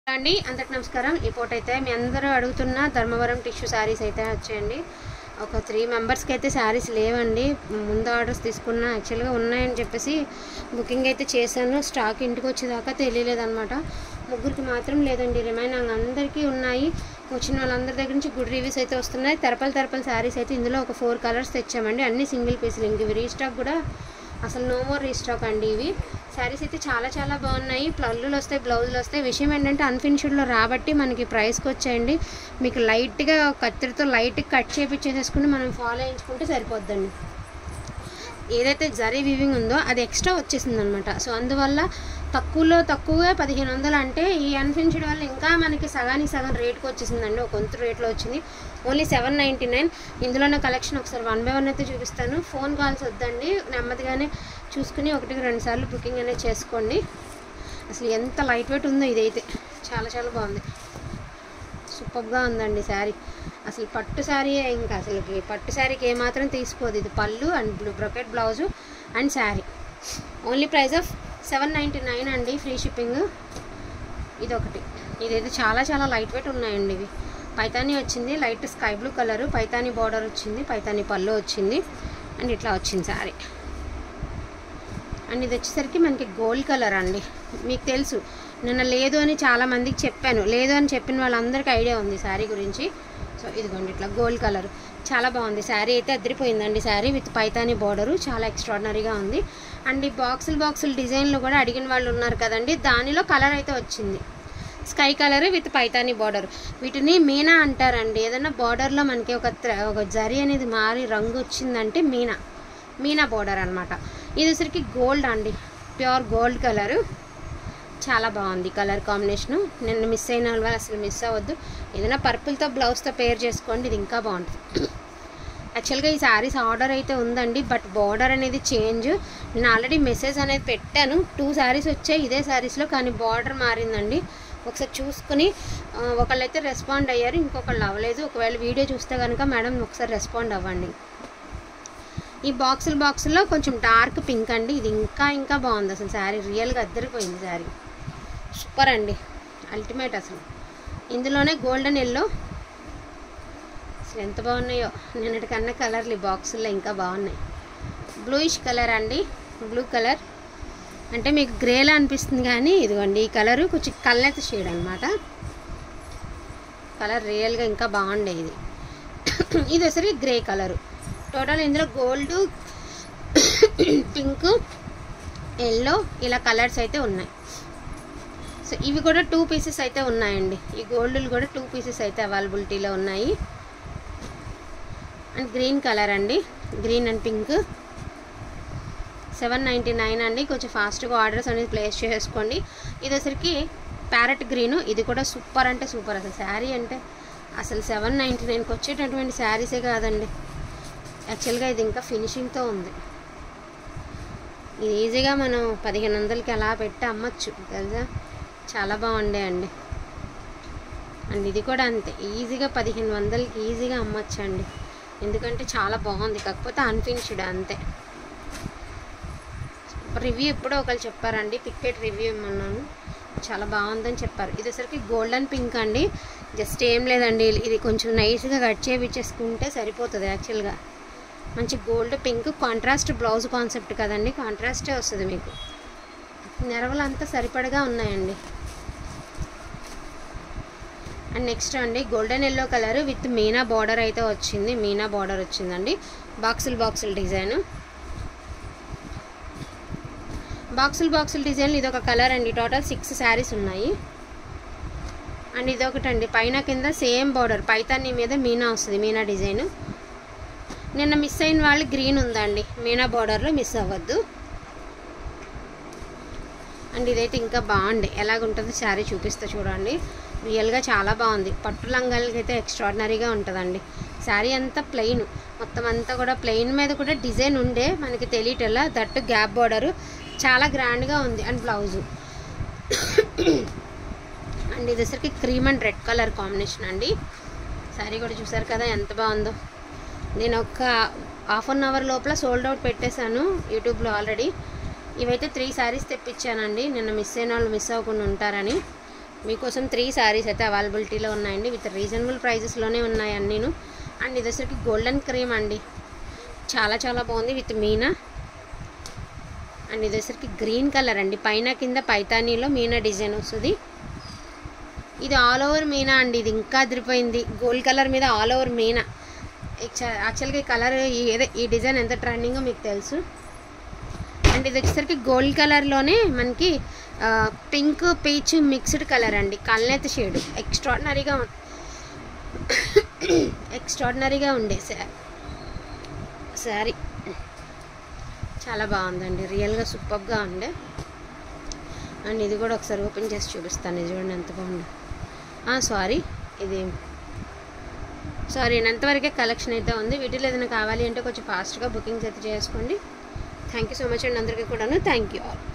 అండి అందరికి నమస్కారం ఈ పూట అయితే మీ అందరూ అడుగుతున్న ధర్మవరం టిష్యూ శారీస్ అయితే వచ్చాయండి ఒక త్రీ మెంబర్స్కి అయితే శారీస్ లేవండి ముందు ఆర్డర్స్ తీసుకున్నా యాక్చువల్గా ఉన్నాయని చెప్పేసి బుకింగ్ అయితే చేశాను స్టాక్ ఇంటికి వచ్చేదాకా తెలియలేదన్నమాట ముగ్గురికి మాత్రం లేదండి రిమైనింగ్ అందరికీ ఉన్నాయి వచ్చిన వాళ్ళందరి దగ్గర నుంచి గుడ్ రివ్యూస్ అయితే వస్తున్నాయి తరపల తరపల శారీస్ అయితే ఇందులో ఒక ఫోర్ కలర్స్ తెచ్చామండి అన్ని సింగిల్ పీసులు ఇంక ఇవి రీస్టాక్ కూడా అసలు నో మోర్ రీస్టాక్ అండి ఇవి శారీస్ అయితే చాలా చాలా బాగున్నాయి ప్లల్లులు వస్తాయి బ్లౌజులు వస్తాయి విషయం ఏంటంటే అన్ఫినిష్డ్లో రాబట్టి మనకి ప్రైస్కి వచ్చాయండి మీకు లైట్గా కత్తిరితో లైట్గా కట్ చేపించేసేసుకుని మనం ఫాలో చేయించుకుంటే సరిపోద్దండి ఏదైతే జరీ వివింగ్ ఉందో అది ఎక్స్ట్రా వచ్చేసింది అనమాట సో అందువల్ల తక్కువలో తక్కువగా పదిహేను వందలు అంటే ఈ అన్ఫినిష్డ్ వల్ల ఇంకా మనకి సగానికి సగం రేట్కి వచ్చేసిందండి ఒక వంతు రేట్లో వచ్చింది ఓన్లీ సెవెన్ నైంటీ నైన్ ఇందులోనే కలెక్షన్ ఒకసారి వన్ బై వన్ అయితే చూపిస్తాను ఫోన్ కాల్స్ వద్దండి నెమ్మదిగానే చూసుకుని ఒకటికి రెండు సార్లు బుకింగ్ అనేది చేసుకోండి అసలు ఎంత లైట్ వెయిట్ ఉందో ఇదైతే చాలా చాలా బాగుంది సూపర్గా ఉందండి శారీ అసలు పట్టు శారీ ఇంకా అసలుకి పట్టు శారీకి ఏమాత్రం తీసుకోదు ఇది పళ్ళు and blue brocade blouse and sari only price of seven ninety nine అండి ఫ్రీ షిప్పింగ్ ఇది ఒకటి ఇదైతే చాలా చాలా లైట్ వెయిట్ ఉన్నాయండి ఇవి పైతానీ వచ్చింది light sky blue colour Paithani border వచ్చింది పైతానీ పళ్ళు వచ్చింది అండ్ ఇట్లా వచ్చింది శారీ అండ్ ఇది వచ్చేసరికి మనకి గోల్డ్ కలర్ అండి మీకు తెలుసు నిన్న లేదు అని చాలా మందికి చెప్పాను లేదు అని చెప్పిన వాళ్ళందరికీ ఐడియా ఉంది శారీ గురించి సో ఇదిగోండి ఇట్లా గోల్డ్ కలర్ చాలా బాగుంది శారీ అయితే అదిరిపోయిందండి శారీ విత్ పైతాని బార్డరు చాలా ఎక్స్ట్రాడినరీగా ఉంది అండ్ ఈ బాక్సులు బాక్సులు డిజైన్లు కూడా అడిగిన వాళ్ళు ఉన్నారు కదండి దానిలో కలర్ అయితే వచ్చింది sky colour with Paithani border వీటిని మీనా అంటారండి ఏదైనా బార్డర్లో మనకి ఒక త్ర- ఒక జరి అనేది మారి రంగు వచ్చిందంటే మీనా మీనా బార్డర్ అనమాట ఇది వచ్చరికి గోల్డ్ అండి ప్యూర్ గోల్డ్ కలరు చాలా బాగుంది కలర్ కాంబినేషను నిన్న మిస్ అయిన వాళ్ళు అసలు మిస్ అవ్వద్దు ఏదైనా పర్పుల్తో బ్లౌజ్తో పేర్ చేసుకోండి ఇది ఇంకా బాగుంటుంది యాక్చువల్గా ఈ శారీస్ ఆర్డర్ అయితే ఉందండి బట్ బార్డర్ అనేది చేంజ్ నేను ఆల్రెడీ మెసేజ్ అనేది పెట్టాను టూ శారీస్ వచ్చాయి ఇదే శారీస్లో కానీ బార్డర్ మారిందండి ఒకసారి చూసుకుని ఆ, ఒకళ్ళైతే రెస్పాండ్ అయ్యారు ఇంకొకళ్ళు అవ్వలేదు ఒకవేళ వీడియో చూస్తే కనుక మేడం ఒకసారి రెస్పాండ్ అవ్వండి ఈ బాక్సులు బాక్సుల్లో కొంచెం డార్క్ పింక్ అండి ఇది ఇంకా ఇంకా బాగుంది అసలు శారీ రియల్గా అద్దరిపోయింది శారీ సూపర్ అండి అల్టిమేట్ అసలు ఇందులోనే గోల్డెన్ ఎల్లో అసలు ఎంత బాగున్నాయో నిన్నటికన్నా కలర్లు ఈ బాక్సుల్లో ఇంకా బాగున్నాయి బ్లూయిష్ కలర్ అండి బ్లూ కలర్ అంటే మీకు గ్రేలా అనిపిస్తుంది కానీ ఇదిగోండి ఈ కలరు కొంచెం కల్లెత షేడ్ అనమాట కలర్ రియల్గా ఇంకా బాగుండేది ఇది వచ్చరికి గ్రే కలరు టోటల్ ఇందులో గోల్డ్ పింక్ ఎల్లో ఇలా కలర్స్ అయితే ఉన్నాయి సో ఇవి కూడా టూ పీసెస్ అయితే ఉన్నాయండి ఈ గోల్డ్లు కూడా టూ పీసెస్ అయితే అవైలబిలిటీలో ఉన్నాయి అండ్ గ్రీన్ కలర్ అండి green and pink seven ninety nine అండి కొంచెం ఫాస్ట్గా ఆర్డర్స్ అనేది ప్లేస్ చేసుకోండి ఇది వచ్చరికి ప్యారెట్ గ్రీను ఇది కూడా సూపర్ అంటే సూపర్ అసలు శారీ అంటే అసలు సెవెన్ నైంటీ నైన్కి వచ్చేటటువంటి శారీసే కాదండి యాక్చువల్గా ఇది ఇంకా ఫినిషింగ్తో ఉంది ఇది ఈజీగా మనం పదిహేను వందలకి అలా పెట్టి అమ్మచ్చు తెలుసా చాలా బాగుండే అండి అండ్ ఇది కూడా అంతే ఈజీగా పదిహేను వందలకి ఈజీగా అమ్మచ్చు అండి ఎందుకంటే చాలా బాగుంది కాకపోతే అన్ఫినిష్డ్ అంతే రివ్యూ ఎప్పుడో ఒకరు చెప్పారండి పిక్కెట్ రివ్యూ ఇమ్మన్నాను చాలా బాగుందని చెప్పారు ఇది వచ్చరికి గోల్డెన్ పింక్ అండి జస్ట్ ఏం లేదండి ఇది కొంచెం నైస్గా కట్ చేయించేసుకుంటే సరిపోతుంది యాక్చువల్గా మంచి gold pink contrast blouse concept కదండి కాంట్రాస్టే వస్తుంది మీకు నెరవలు అంతా సరిపడగా ఉన్నాయండి అండ్ నెక్స్ట్ అండి golden yellow colour with meena border అయితే వచ్చింది మీనా బార్డర్ వచ్చిందండి బాక్సులు బాక్సులు డిజైన్ బాక్సులు బాక్సులు డిజైన్లు ఇది ఒక కలర్ అండి టోటల్ సిక్స్ శారీస్ ఉన్నాయి అండ్ ఇది ఒకటండి పైన కింద సేమ్ బార్డర్ పైతాన్ని మీద మీనా వస్తుంది మీనా డిజైన్ నిన్న మిస్ అయిన వాళ్ళు గ్రీన్ ఉందండి మీనా బార్డర్లో మిస్ అవ్వద్దు అండ్ ఇదైతే ఇంకా బాగుంది ఎలాగుంటుందో శారీ చూపిస్తా చూడండి రియల్గా చాలా బాగుంది పట్టు లంగాలకి అయితే ఎక్స్ట్రాడినరీగా ఉంటుందండి శారీ అంతా ప్లెయిన్ మొత్తం అంతా కూడా ప్లెయిన్ మీద కూడా డిజైన్ ఉండే మనకి తెలియటలా దట్టు గ్యాప్ బార్డరు చాలా గ్రాండ్గా ఉంది అండ్ బ్లౌజు అండ్ ఇది వచ్చరికి cream and red colour combination అండి శారీ కూడా చూసారు కదా ఎంత బాగుందో నేను ఒక హాఫ్ అన్ అవర్ లోపల సోల్డ్ అవుట్ పెట్టేశాను యూట్యూబ్లో ఆల్రెడీ ఇవైతే త్రీ శారీస్ తెప్పించానండి నిన్న మిస్ అయిన వాళ్ళు మిస్ అవ్వకుండా ఉంటారని మీకోసం త్రీ శారీస్ అయితే అవైలబిలిటీలో ఉన్నాయండి విత్ రీజనబుల్ ప్రైజెస్లోనే ఉన్నాయి అన్నీను అండ్ ఇది వచ్చరికి గోల్డెన్ క్రీమ్ అండి చాలా చాలా బాగుంది విత్ మీనా అండ్ ఇది వచ్చరికి గ్రీన్ కలర్ అండి పైన కింద పైతానీలో మీనా డిజైన్ వస్తుంది ఇది ఆల్ ఓవర్ మీనా అండి ఇది ఇంకా అదిరిపోయింది గోల్డ్ కలర్ మీద ఆల్ ఓవర్ మీనా యాక్చువల్గా ఈ కలర్ ఈ ఏదో ఈ డిజైన్ ఎంత ట్రెండింగో మీకు తెలుసు అండ్ ఇది వచ్చేసరికి గోల్డ్ కలర్లోనే మనకి పింక్ పీచ్ మిక్స్డ్ కలర్ అండి కల్నేత షేడ్ ఎక్స్ట్రాడినరీగా ఎక్స్ట్రాడినరీగా ఉండే శారీ చాలా బాగుందండి రియల్గా సూపర్గా ఉండే అండ్ ఇది కూడా ఒకసారి ఓపెన్ చేసి చూపిస్తాను ఇది చూడండి ఎంత బాగుంది సారీ ఇది సారీ ఎంతవరకే కలెక్షన్ అయితే ఉంది వీటిలో ఏదైనా కావాలి అంటే కొంచెం ఫాస్ట్గా బుకింగ్స్ అయితే చేసుకోండి థ్యాంక్ యూ సో మచ్ అండి అందరికీ కూడాను థ్యాంక్ యూ ఆల్